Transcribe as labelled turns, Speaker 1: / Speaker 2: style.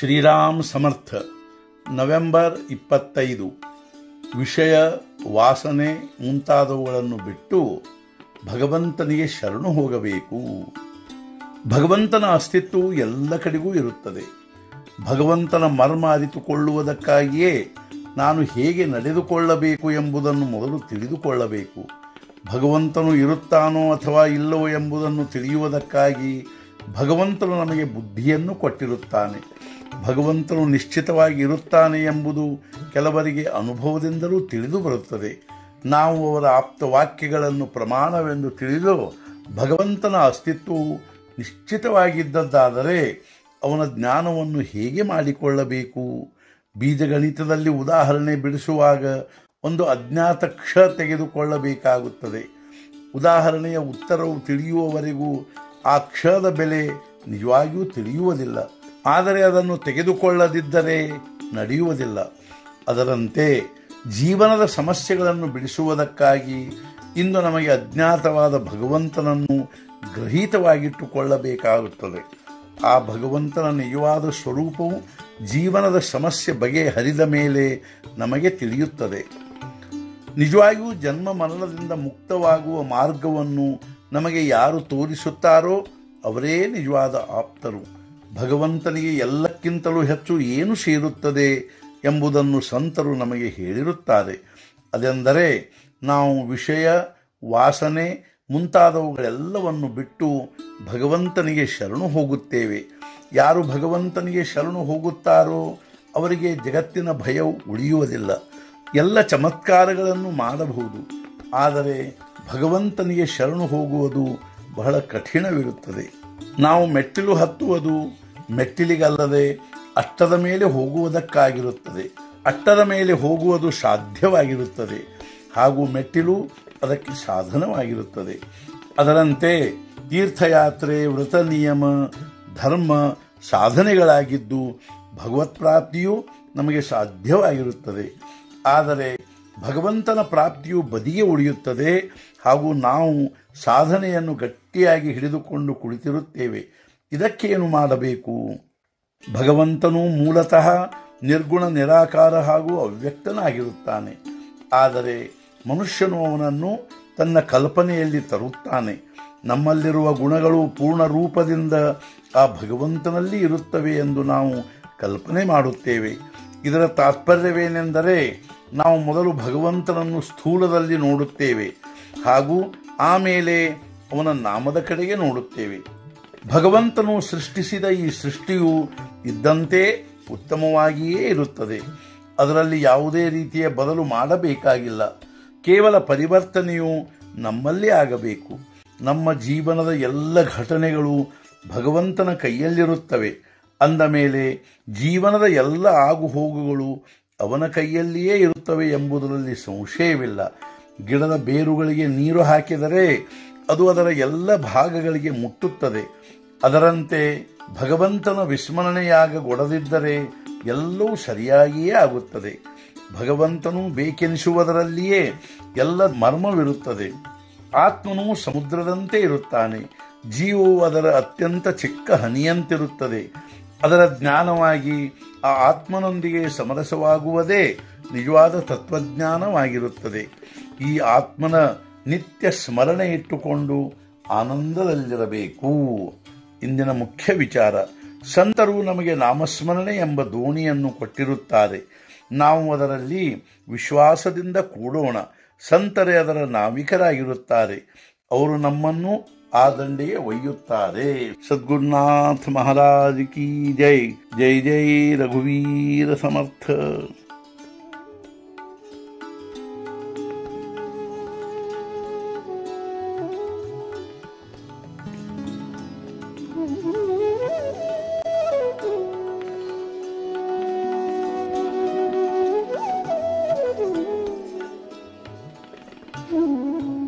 Speaker 1: ಶ್ರೀರಾಮ್ ಸಮರ್ಥ November ಇಪ್ಪತ್ತೈದು ವಿಷಯ ವಾಸನೆ ಮುಂತಾದವುಗಳನ್ನು ಬಿಟ್ಟು ಭಗವಂತನಿಗೆ ಶರಣು ಹೋಗಬೇಕು ಭಗವಂತನ ಅಸ್ತಿತ್ವವು ಎಲ್ಲ ಕಡೆಗೂ ಇರುತ್ತದೆ ಭಗವಂತನ ಮರ್ಮ ಅರಿತುಕೊಳ್ಳುವುದಕ್ಕಾಗಿಯೇ ನಾನು ಹೇಗೆ ನಡೆದುಕೊಳ್ಳಬೇಕು ಎಂಬುದನ್ನು ಮೊದಲು ತಿಳಿದುಕೊಳ್ಳಬೇಕು ಭಗವಂತನು ಇರುತ್ತಾನೋ ಅಥವಾ ಇಲ್ಲವೋ ಎಂಬುದನ್ನು ತಿಳಿಯುವುದಕ್ಕಾಗಿ ಭಗವಂತನು ನಮಗೆ ಬುದ್ಧಿಯನ್ನು ಕೊಟ್ಟಿರುತ್ತಾನೆ ಭಗವಂತನು ನಿಶ್ಚಿತವಾಗಿ ಇರುತ್ತಾನೆ ಎಂಬುದು ಕೆಲವರಿಗೆ ಅನುಭವದಿಂದಲೂ ತಿಳಿದು ಬರುತ್ತದೆ ನಾವು ಅವರ ಆಪ್ತ ವಾಕ್ಯಗಳನ್ನು ಪ್ರಮಾಣವೆಂದು ತಿಳಿದು ಭಗವಂತನ ಅಸ್ತಿತ್ವವು ನಿಶ್ಚಿತವಾಗಿದ್ದದ್ದಾದರೆ ಅವನ ಜ್ಞಾನವನ್ನು ಹೇಗೆ ಮಾಡಿಕೊಳ್ಳಬೇಕು ಬೀಜಗಣಿತದಲ್ಲಿ ಉದಾಹರಣೆ ಬಿಡಿಸುವಾಗ ಒಂದು ಅಜ್ಞಾತ ಕ್ಷ ತೆಗೆದುಕೊಳ್ಳಬೇಕಾಗುತ್ತದೆ ಉದಾಹರಣೆಯ ಉತ್ತರವು ತಿಳಿಯುವವರೆಗೂ ಆ ಕ್ಷದ ಬೆಲೆ ನಿಜವಾಗಿಯೂ ತಿಳಿಯುವುದಿಲ್ಲ ಆದರೆ ಅದನ್ನು ತೆಗೆದುಕೊಳ್ಳದಿದ್ದರೆ ನಡೆಯುವುದಿಲ್ಲ ಅದರಂತೆ ಜೀವನದ ಸಮಸ್ಯೆಗಳನ್ನು ಬಿಡಿಸುವುದಕ್ಕಾಗಿ ಇಂದು ನಮಗೆ ಅಜ್ಞಾತವಾದ ಭಗವಂತನನ್ನು ಗ್ರಹೀತವಾಗಿಟ್ಟುಕೊಳ್ಳಬೇಕಾಗುತ್ತದೆ ಆ ಭಗವಂತನ ನಿಜವಾದ ಸ್ವರೂಪವು ಜೀವನದ ಸಮಸ್ಯೆ ಬಗೆಹರಿದ ಮೇಲೆ ನಮಗೆ ತಿಳಿಯುತ್ತದೆ ನಿಜವಾಗಿಯೂ ಜನ್ಮ ಮರಣದಿಂದ ಮುಕ್ತವಾಗುವ ಮಾರ್ಗವನ್ನು ನಮಗೆ ಯಾರು ತೋರಿಸುತ್ತಾರೋ ಅವರೇ ನಿಜವಾದ ಆಪ್ತರು ಭಗವಂತನಿಗೆ ಎಲ್ಲಕ್ಕಿಂತಲೂ ಹೆಚ್ಚು ಏನು ಸೇರುತ್ತದೆ ಎಂಬುದನ್ನು ಸಂತರು ನಮಗೆ ಹೇಳಿರುತ್ತಾರೆ ಅದೆಂದರೆ ನಾವು ವಿಷಯ ವಾಸನೆ ಮುಂತಾದವುಗಳೆಲ್ಲವನ್ನು ಬಿಟ್ಟು ಭಗವಂತನಿಗೆ ಶರಣು ಹೋಗುತ್ತೇವೆ ಯಾರು ಭಗವಂತನಿಗೆ ಶರಣು ಹೋಗುತ್ತಾರೋ ಅವರಿಗೆ ಜಗತ್ತಿನ ಭಯವು ಉಳಿಯುವುದಿಲ್ಲ ಎಲ್ಲ ಚಮತ್ಕಾರಗಳನ್ನು ಮಾಡಬಹುದು ಆದರೆ ಭಗವಂತನಿಗೆ ಶರಣು ಹೋಗುವುದು ಬಹಳ ಕಠಿಣವಿರುತ್ತದೆ ನಾವು ಮೆಟ್ಟಿಲು ಹತ್ತುವುದು ಮೆಟ್ಟಿಲಿಗಲ್ಲದೆ ಅಟ್ಟದ ಮೇಲೆ ಹೋಗುವುದಕ್ಕಾಗಿರುತ್ತದೆ ಅಟ್ಟದ ಮೇಲೆ ಹೋಗುವುದು ಸಾಧ್ಯವಾಗಿರುತ್ತದೆ ಹಾಗೂ ಮೆಟ್ಟಿಲು ಅದಕ್ಕೆ ಸಾಧನವಾಗಿರುತ್ತದೆ ಅದರಂತೆ ತೀರ್ಥಯಾತ್ರೆ ವ್ರತ ನಿಯಮ ಧರ್ಮ ಸಾಧನೆಗಳಾಗಿದ್ದು ಭಗವತ್ ಪ್ರಾಪ್ತಿಯು ನಮಗೆ ಸಾಧ್ಯವಾಗಿರುತ್ತದೆ ಆದರೆ ಭಗವಂತನ ಪ್ರಾಪ್ತಿಯು ಬದಿಗೆ ಉಳಿಯುತ್ತದೆ ಹಾಗೂ ನಾವು ಸಾಧನೆಯನ್ನು ಗಟ್ಟಿಯಾಗಿ ಹಿಡಿದುಕೊಂಡು ಕುಳಿತಿರುತ್ತೇವೆ ಇದಕ್ಕೇನು ಮಾಡಬೇಕು ಭಗವಂತನು ಮೂಲತಃ ನಿರ್ಗುಣ ನಿರಾಕಾರ ಹಾಗೂ ಅವ್ಯಕ್ತನಾಗಿರುತ್ತಾನೆ ಆದರೆ ಮನುಷ್ಯನು ಅವನನ್ನು ತನ್ನ ಕಲ್ಪನೆಯಲ್ಲಿ ತರುತ್ತಾನೆ ನಮ್ಮಲ್ಲಿರುವ ಗುಣಗಳು ಪೂರ್ಣ ರೂಪದಿಂದ ಆ ಭಗವಂತನಲ್ಲಿ ಇರುತ್ತವೆ ಎಂದು ನಾವು ಕಲ್ಪನೆ ಮಾಡುತ್ತೇವೆ ಇದರ ತಾತ್ಪರ್ಯವೇನೆಂದರೆ ನಾವು ಮೊದಲು ಭಗವಂತನನ್ನು ಸ್ಥೂಲದಲ್ಲಿ ನೋಡುತ್ತೇವೆ ಹಾಗೂ ಆಮೇಲೆ ಅವನ ನಾಮದ ಕಡೆಗೆ ನೋಡುತ್ತೇವೆ ಭಗವಂತನು ಸೃಷ್ಟಿಸಿದ ಈ ಸೃಷ್ಟಿಯು ಇದ್ದಂತೆ ಉತ್ತಮವಾಗಿಯೇ ಇರುತ್ತದೆ ಅದರಲ್ಲಿ ಯಾವುದೇ ರೀತಿಯ ಬದಲು ಮಾಡಬೇಕಾಗಿಲ್ಲ ಕೇವಲ ಪರಿವರ್ತನೆಯು ನಮ್ಮಲ್ಲೇ ಆಗಬೇಕು ನಮ್ಮ ಜೀವನದ ಎಲ್ಲ ಘಟನೆಗಳು ಭಗವಂತನ ಕೈಯಲ್ಲಿರುತ್ತವೆ ಅಂದ ಮೇಲೆ ಜೀವನದ ಎಲ್ಲ ಆಗುಹೋಗುಗಳು ಅವನ ಕೈಯಲ್ಲಿಯೇ ಇರುತ್ತವೆ ಎಂಬುದರಲ್ಲಿ ಸಂಶಯವಿಲ್ಲ ಗಿಡದ ಬೇರುಗಳಿಗೆ ನೀರು ಹಾಕಿದರೆ ಅದು ಅದರ ಎಲ್ಲ ಭಾಗಗಳಿಗೆ ಮುಟ್ಟುತ್ತದೆ ಅದರಂತೆ ಭಗವಂತನ ವಿಸ್ಮರಣೆಯಾಗಗೊಡದಿದ್ದರೆ ಎಲ್ಲವೂ ಸರಿಯಾಗಿಯೇ ಆಗುತ್ತದೆ ಭಗವಂತನು ಬೇಕೆನಿಸುವುದರಲ್ಲಿಯೇ ಎಲ್ಲ ಮರ್ಮವಿರುತ್ತದೆ ಆತ್ಮನು ಸಮುದ್ರದಂತೆ ಇರುತ್ತಾನೆ ಜೀವವು ಅದರ ಅತ್ಯಂತ ಚಿಕ್ಕ ಹನಿಯಂತಿರುತ್ತದೆ ಅದರ ಜ್ಞಾನವಾಗಿ ಆ ಆತ್ಮನೊಂದಿಗೆ ಸಮರಸವಾಗುವುದೇ ನಿಜವಾದ ತತ್ವಜ್ಞಾನವಾಗಿರುತ್ತದೆ ಈ ಆತ್ಮನ ನಿತ್ಯ ಸ್ಮರಣೆ ಇಟ್ಟುಕೊಂಡು ಆನಂದದಲ್ಲಿರಬೇಕು ಇಂದಿನ ಮುಖ್ಯ ವಿಚಾರ ಸಂತರು ನಮಗೆ ನಾಮಸ್ಮರಣೆ ಎಂಬ ದೋಣಿಯನ್ನು ಕೊಟ್ಟಿರುತ್ತಾರೆ ನಾವು ಅದರಲ್ಲಿ ವಿಶ್ವಾಸದಿಂದ ಕೂಡೋಣ ಸಂತರೇ ಅದರ ನಾವಿಕರಾಗಿರುತ್ತಾರೆ ಅವರು ನಮ್ಮನ್ನು ಆ ದಂಡೆಗೆ ಒಯ್ಯುತ್ತಾರೆ ಸದ್ಗುರುನಾಥ ಮಹಾರಾಜ್ ಕಿ ಜೈ ಜೈ ಜೈ ರಘುವೀರ ಸಮರ್ಥ
Speaker 2: Mm-hmm.